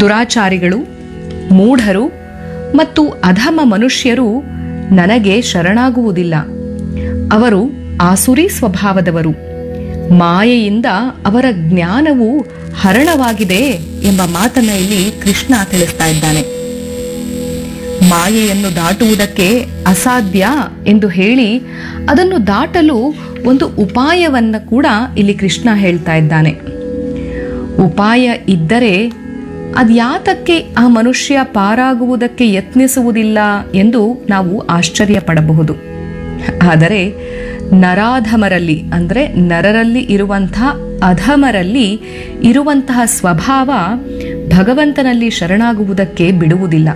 ದುರಾಚಾರಿಗಳು ಮೂಢರು ಮತ್ತು ಅಧಮ ಮನುಷ್ಯರು ನನಗೆ ಶರಣಾಗುವುದಿಲ್ಲ ಅವರು ಆಸುರಿ ಸ್ವಭಾವದವರು ಮಾಯೆಯಿಂದ ಅವರ ಜ್ಞಾನವು ಹರಣವಾಗಿದೆ ಎಂಬ ಮಾತನ್ನ ಇಲ್ಲಿ ಕೃಷ್ಣ ತಿಳಿಸ್ತಾ ಇದ್ದಾನೆ ಮಾಯೆಯನ್ನು ದಾಟುವುದಕ್ಕೆ ಅಸಾಧ್ಯ ಎಂದು ಹೇಳಿ ಅದನ್ನು ದಾಟಲು ಒಂದು ಉಪಾಯವನ್ನು ಕೂಡ ಇಲ್ಲಿ ಕೃಷ್ಣ ಹೇಳ್ತಾ ಇದ್ದಾನೆ ಉಪಾಯ ಇದ್ದರೆ ಅದ್ಯಾತಕ್ಕೆ ಆ ಮನುಷ್ಯ ಪಾರಾಗುವುದಕ್ಕೆ ಯತ್ನಿಸುವುದಿಲ್ಲ ಎಂದು ನಾವು ಆಶ್ಚರ್ಯ ಪಡಬಹುದು ಆದರೆ ನರಾಧಮರಲ್ಲಿ ಅಂದರೆ ನರರಲ್ಲಿ ಇರುವಂತಹ ಅಧಮರಲ್ಲಿ ಇರುವಂತಹ ಸ್ವಭಾವ ಭಗವಂತನಲ್ಲಿ ಶರಣಾಗುವುದಕ್ಕೆ ಬಿಡುವುದಿಲ್ಲ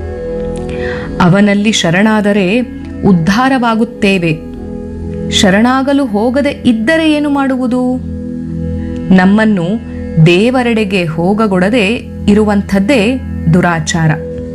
ಅವನಲ್ಲಿ ಶರಣಾದರೆ ಉದ್ಧಾರವಾಗುತ್ತೇವೆ ಶರಣಾಗಲು ಹೋಗದೆ ಇದ್ದರೆ ಏನು ಮಾಡುವುದು ನಮ್ಮನ್ನು ದೇವರೆಡೆಗೆ ಹೋಗಗೊಡದೆ ಇರುವಂಥದ್ದೇ ದುರಾಚಾರ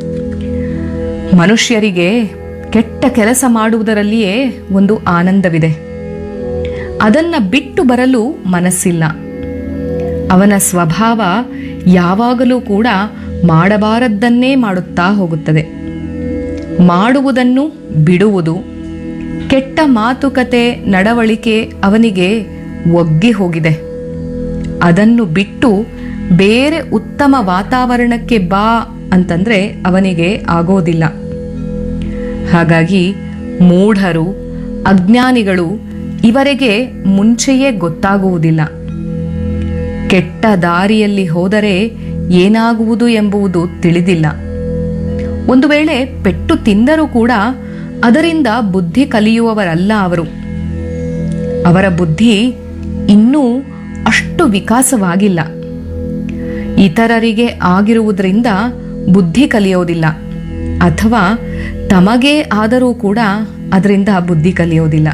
ಮನುಷ್ಯರಿಗೆ ಕೆಟ್ಟ ಕೆಲಸ ಮಾಡುವುದರಲ್ಲಿಯೇ ಒಂದು ಆನಂದವಿದೆ ಅದನ್ನ ಬಿಟ್ಟು ಬರಲು ಮನಸ್ಸಿಲ್ಲ ಅವನ ಸ್ವಭಾವ ಯಾವಾಗಲೂ ಕೂಡ ಮಾಡಬಾರದ್ದನ್ನೇ ಮಾಡುತ್ತಾ ಹೋಗುತ್ತದೆ ಮಾಡುವುದನ್ನು ಬಿಡುವುದು ಕೆಟ್ಟ ಮಾತುಕತೆ ನಡವಳಿಕೆ ಅವನಿಗೆ ಒಗ್ಗಿ ಹೋಗಿದೆ ಅದನ್ನು ಬಿಟ್ಟು ಬೇರೆ ಉತ್ತಮ ವಾತಾವರಣಕ್ಕೆ ಬಾ ಅಂತಂದ್ರೆ ಅವನಿಗೆ ಆಗೋದಿಲ್ಲ ಹಾಗಾಗಿ ಮೂಢರು ಅಜ್ಞಾನಿಗಳು ಇವರಿಗೆ ಮುಂಚೆಯೇ ಗೊತ್ತಾಗುವುದಿಲ್ಲ ಕೆಟ್ಟ ದಾರಿಯಲ್ಲಿ ಹೋದರೆ ಏನಾಗುವುದು ಎಂಬುದು ತಿಳಿದಿಲ್ಲ ಒಂದು ವೇಳೆ ಪೆಟ್ಟು ತಿಂದರೂ ಕೂಡ ಅದರಿಂದ ಬುದ್ಧಿ ಕಲಿಯುವವರಲ್ಲ ಅವರು ಅವರ ಬುದ್ಧಿ ಇನ್ನೂ ಅಷ್ಟು ವಿಕಾಸವಾಗಿಲ್ಲ ಇತರರಿಗೆ ಆಗಿರುವುದರಿಂದ ಬುದ್ಧಿ ಕಲಿಯೋದಿಲ್ಲ ಅಥವಾ ತಮಗೆ ಆದರೂ ಕೂಡ ಅದರಿಂದ ಬುದ್ಧಿ ಕಲಿಯೋದಿಲ್ಲ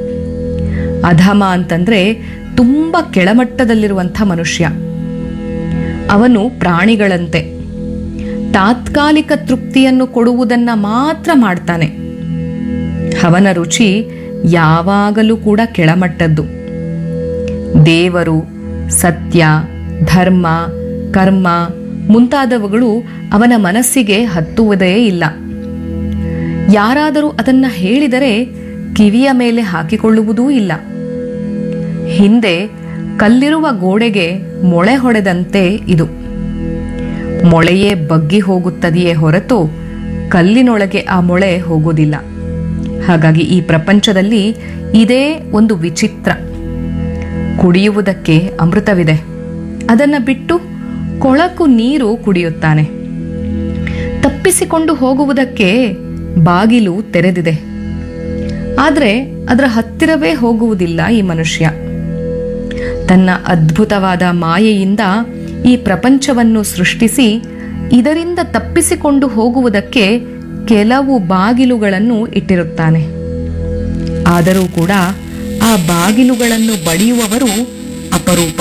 ಅಧಮ ಅಂತಂದ್ರೆ ತುಂಬ ಕೆಳಮಟ್ಟದಲ್ಲಿರುವಂಥ ಮನುಷ್ಯ ಅವನು ಪ್ರಾಣಿಗಳಂತೆ ತಾತ್ಕಾಲಿಕ ತೃಪ್ತಿಯನ್ನು ಕೊಡುವುದನ್ನ ಮಾತ್ರ ಮಾಡ್ತಾನೆ ಅವನ ರುಚಿ ಯಾವಾಗಲೂ ಕೂಡ ಕೆಳಮಟ್ಟದ್ದು ದೇವರು ಸತ್ಯ ಧರ್ಮ ಕರ್ಮ ಮುಂತಾದವುಗಳು ಅವನ ಮನಸ್ಸಿಗೆ ಹತ್ತುವುದೇ ಇಲ್ಲ ಯಾರಾದರೂ ಅದನ್ನ ಹೇಳಿದರೆ ಕಿವಿಯ ಮೇಲೆ ಹಾಕಿಕೊಳ್ಳುವುದೂ ಇಲ್ಲ ಹಿಂದೆ ಕಲ್ಲಿರುವ ಗೋಡೆಗೆ ಮೊಳೆ ಹೊಡೆದಂತೆ ಇದು ಮೊಳೆಯೇ ಬಗ್ಗಿ ಹೋಗುತ್ತದೆಯೇ ಹೊರತು ಕಲ್ಲಿನೊಳಗೆ ಆ ಮೊಳೆ ಹೋಗುವುದಿಲ್ಲ ಹಾಗಾಗಿ ಈ ಪ್ರಪಂಚದಲ್ಲಿ ಇದೇ ಒಂದು ವಿಚಿತ್ರ ಕುಡಿಯುವುದಕ್ಕೆ ಅಮೃತವಿದೆ ಅದನ್ನು ಬಿಟ್ಟು ಕೊಳಕು ನೀರು ಕುಡಿಯುತ್ತಾನೆ ತಪ್ಪಿಸಿಕೊಂಡು ಹೋಗುವುದಕ್ಕೆ ಬಾಗಿಲು ತೆರೆದಿದೆ ಆದರೆ ಅದರ ಹತ್ತಿರವೇ ಹೋಗುವುದಿಲ್ಲ ಈ ಮನುಷ್ಯ ತನ್ನ ಅದ್ಭುತವಾದ ಮಾಯೆಯಿಂದ ಈ ಪ್ರಪಂಚವನ್ನು ಸೃಷ್ಟಿಸಿ ಇದರಿಂದ ತಪ್ಪಿಸಿಕೊಂಡು ಹೋಗುವುದಕ್ಕೆ ಕೆಲವು ಬಾಗಿಲುಗಳನ್ನು ಇಟ್ಟಿರುತ್ತಾನೆ ಆದರೂ ಕೂಡ ಆ ಬಾಗಿಲುಗಳನ್ನು ಬಡಿಯುವವರು ಅಪರೂಪ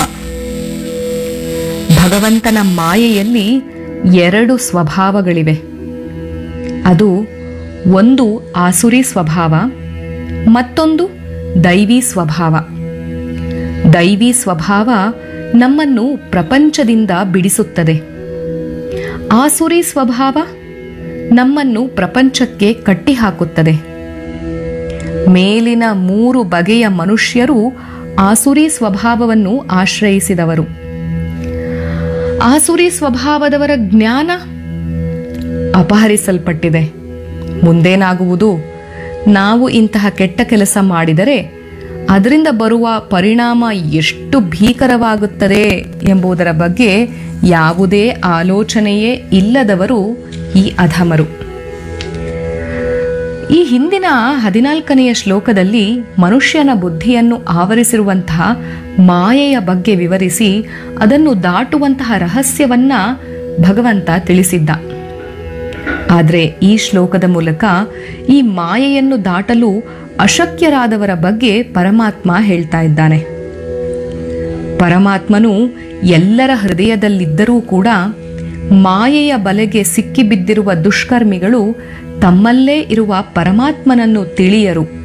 ಭಗವಂತನ ಮಾಯೆಯಲ್ಲಿ ಎರಡು ಸ್ವಭಾವಗಳಿವೆ ಅದು ಒಂದು ಆಸುರಿ ಸ್ವಭಾವ ಮತ್ತೊಂದು ದೈವಿ ಸ್ವಭಾವ ದೈವಿ ಸ್ವಭಾವ ನಮ್ಮನ್ನು ಪ್ರಪಂಚದಿಂದ ಬಿಡಿಸುತ್ತದೆ ಆಸುರಿ ಸ್ವಭಾವ ನಮ್ಮನ್ನು ಪ್ರಪಂಚಕ್ಕೆ ಕಟ್ಟಿಹಾಕುತ್ತದೆ ಮೇಲಿನ ಮೂರು ಬಗೆಯ ಮನುಷ್ಯರು ಆಸುರಿ ಸ್ವಭಾವವನ್ನು ಆಶ್ರಯಿಸಿದವರು ಆಸುರಿ ಸ್ವಭಾವದವರ ಜ್ಞಾನ ಅಪಹರಿಸಲ್ಪಟ್ಟಿದೆ ಮುಂದೇನಾಗುವುದು ನಾವು ಇಂತಹ ಕೆಟ್ಟ ಕೆಲಸ ಮಾಡಿದರೆ ಅದರಿಂದ ಬರುವ ಪರಿಣಾಮ ಎಷ್ಟು ಭೀಕರವಾಗುತ್ತದೆ ಎಂಬುದರ ಬಗ್ಗೆ ಯಾವುದೇ ಆಲೋಚನೆಯೇ ಇಲ್ಲದವರು ಈ ಅಧಮರು ಈ ಹಿಂದಿನ ಹದಿನಾಲ್ಕನೆಯ ಶ್ಲೋಕದಲ್ಲಿ ಮನುಷ್ಯನ ಬುದ್ಧಿಯನ್ನು ಆವರಿಸಿರುವಂತಹ ಮಾಯೆಯ ಬಗ್ಗೆ ವಿವರಿಸಿ ಅದನ್ನು ದಾಟುವಂತಹ ರಹಸ್ಯವನ್ನ ಭಗವಂತ ತಿಳಿಸಿದ್ದ ಆದರೆ ಈ ಶ್ಲೋಕದ ಮೂಲಕ ಈ ಮಾಯೆಯನ್ನು ದಾಟಲು ಅಶಕ್ಯರಾದವರ ಬಗ್ಗೆ ಪರಮಾತ್ಮ ಹೇಳ್ತಾ ಇದ್ದಾನೆ ಪರಮಾತ್ಮನು ಎಲ್ಲರ ಹೃದಯದಲ್ಲಿದ್ದರೂ ಕೂಡ ಮಾಯೆಯ ಬಲೆಗೆ ಸಿಕ್ಕಿಬಿದ್ದಿರುವ ದುಷ್ಕರ್ಮಿಗಳು ತಮ್ಮಲ್ಲೇ ಇರುವ ಪರಮಾತ್ಮನನ್ನು ತಿಳಿಯರು